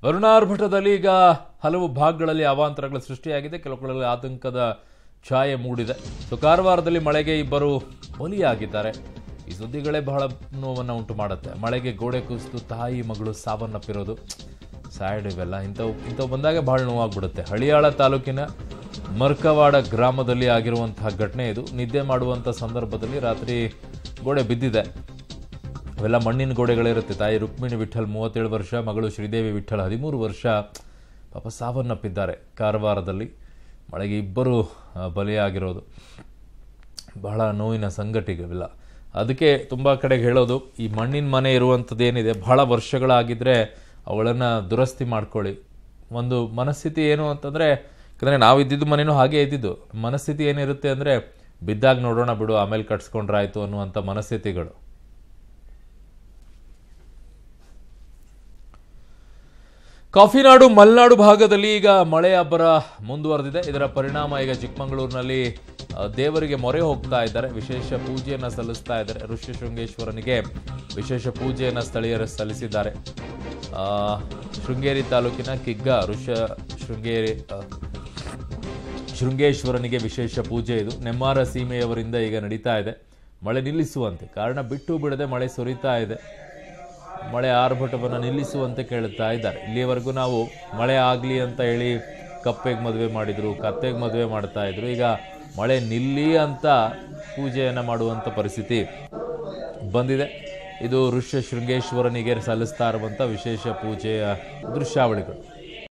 ವರುಣಾರ್ಭಟದಲ್ಲಿ ಈಗ ಹಲವು ಭಾಗಗಳಲ್ಲಿ ಅವಾಂತರಗಳು ಸೃಷ್ಟಿಯಾಗಿದೆ ಕೆಲವು ಕಡೆಗಳಲ್ಲಿ ಆತಂಕದ ಛಾಯೆ ಮೂಡಿದೆ ಸೊ ಕಾರವಾರದಲ್ಲಿ ಮಳೆಗೆ ಇಬ್ಬರು ಬಲಿಯಾಗಿದ್ದಾರೆ ಈ ಸುದ್ದಿಗಳೇ ಬಹಳ ನೋವನ್ನು ಉಂಟು ಮಾಡುತ್ತೆ ಮಳೆಗೆ ಗೋಡೆ ಕುಸಿದು ತಾಯಿ ಮಗಳು ಸಾವನ್ನಪ್ಪಿರೋದು ಸ್ಯಾಡ್ ಇವೆಲ್ಲ ಇಂಥವು ಇಂಥವು ಬಂದಾಗ ಬಹಳ ನೋವಾಗ್ಬಿಡುತ್ತೆ ಹಳಿಯಾಳ ತಾಲೂಕಿನ ಮರ್ಕವಾಡ ಗ್ರಾಮದಲ್ಲಿ ಆಗಿರುವಂತಹ ಘಟನೆ ಇದು ನಿದ್ದೆ ಮಾಡುವಂಥ ಸಂದರ್ಭದಲ್ಲಿ ರಾತ್ರಿ ಗೋಡೆ ಬಿದ್ದಿದೆ ಅವೆಲ್ಲ ಮಣ್ಣಿನ ಗೋಡೆಗಳಿರುತ್ತೆ ತಾಯಿ ರುಕ್ಮಿಣಿ ವಿಠಲ್ ಮೂವತ್ತೇಳು ವರ್ಷ ಮಗಳು ಶ್ರೀದೇವಿ ವಿಠಲ್ ಹದಿಮೂರು ವರ್ಷ ಪಾಪ ಸಾವನ್ನಪ್ಪಿದ್ದಾರೆ ಕಾರವಾರದಲ್ಲಿ ಮಳೆಗೆ ಇಬ್ಬರು ಆ, ಬಲಿಯಾಗಿರೋದು ಬಹಳ ನೋವಿನ ಸಂಗತಿಗಳಿಲ್ಲ ಅದಕ್ಕೆ ತುಂಬ ಕಡೆಗೆ ಹೇಳೋದು ಈ ಮಣ್ಣಿನ ಮನೆ ಇರುವಂಥದ್ದು ಏನಿದೆ ಬಹಳ ವರ್ಷಗಳಾಗಿದ್ದರೆ ಅವುಗಳನ್ನು ದುರಸ್ತಿ ಮಾಡ್ಕೊಳ್ಳಿ ಒಂದು ಮನಸ್ಥಿತಿ ಏನು ಅಂತಂದರೆ ಯಾಕಂದರೆ ನಾವು ಇದ್ದಿದ್ದು ಮನೇನೂ ಹಾಗೆ ಇದ್ದಿದ್ದು ಮನಸ್ಥಿತಿ ಏನಿರುತ್ತೆ ಅಂದರೆ ಬಿದ್ದಾಗ ನೋಡೋಣ ಬಿಡು ಆಮೇಲೆ ಕಟ್ಸ್ಕೊಂಡ್ರಾಯ್ತು ಅನ್ನುವಂಥ ಮನಸ್ಥಿತಿಗಳು ಕಾಫಿನಾಡು ಮಲೆನಾಡು ಭಾಗದಲ್ಲಿ ಈಗ ಮಳೆ ಅಬ್ಬರ ಮುಂದುವರೆದಿದೆ ಇದರ ಪರಿಣಾಮ ಈಗ ಚಿಕ್ಕಮಗಳೂರಿನಲ್ಲಿ ಆ, ದೇವರಿಗೆ ಮೊರೆ ಹೋಗ್ತಾ ಇದ್ದಾರೆ ವಿಶೇಷ ಪೂಜೆಯನ್ನ ಸಲ್ಲಿಸ್ತಾ ಇದ್ದಾರೆ ಋಷ್ಯಶೃಂಗೇಶ್ವರನಿಗೆ ವಿಶೇಷ ಪೂಜೆಯನ್ನ ಸ್ಥಳೀಯರು ಸಲ್ಲಿಸಿದ್ದಾರೆ ಆ, ಶೃಂಗೇರಿ ತಾಲೂಕಿನ ಕಿಗ್ಗ ಋಷ್ಯ ಶೃಂಗೇರಿ ಆ, ಶೃಂಗೇಶ್ವರನಿಗೆ ವಿಶೇಷ ಪೂಜೆ ಇದು ನೆಮ್ಮಾರ ಸೀಮೆಯವರಿಂದ ಈಗ ನಡೀತಾ ಇದೆ ಮಳೆ ನಿಲ್ಲಿಸುವಂತೆ ಕಾರಣ ಬಿಟ್ಟು ಬಿಡದೆ ಮಳೆ ಸುರಿತಾ ಇದೆ ಮಳೆ ಆರ್ಭಟವನ್ನು ನಿಲ್ಲಿಸುವಂತೆ ಕೇಳುತ್ತಾ ಇದ್ದಾರೆ ಇಲ್ಲಿಯವರೆಗೂ ನಾವು ಮಳೆ ಆಗಲಿ ಅಂತ ಹೇಳಿ ಕಪ್ಪೆಗೆ ಮದುವೆ ಮಾಡಿದ್ರು ಕತ್ತೆಗೆ ಮದುವೆ ಮಾಡ್ತಾ ಇದ್ರು ಈಗ ಮಳೆ ನಿಲ್ಲಿ ಅಂತ ಪೂಜೆಯನ್ನು ಮಾಡುವಂಥ ಪರಿಸ್ಥಿತಿ ಬಂದಿದೆ ಇದು ಋಷ್ಯ ಶೃಂಗೇಶ್ವರನಿಗೆ ಸಲ್ಲಿಸ್ತಾ ಇರುವಂಥ ವಿಶೇಷ ಪೂಜೆಯ ದೃಶ್ಯಾವಳಿಗಳು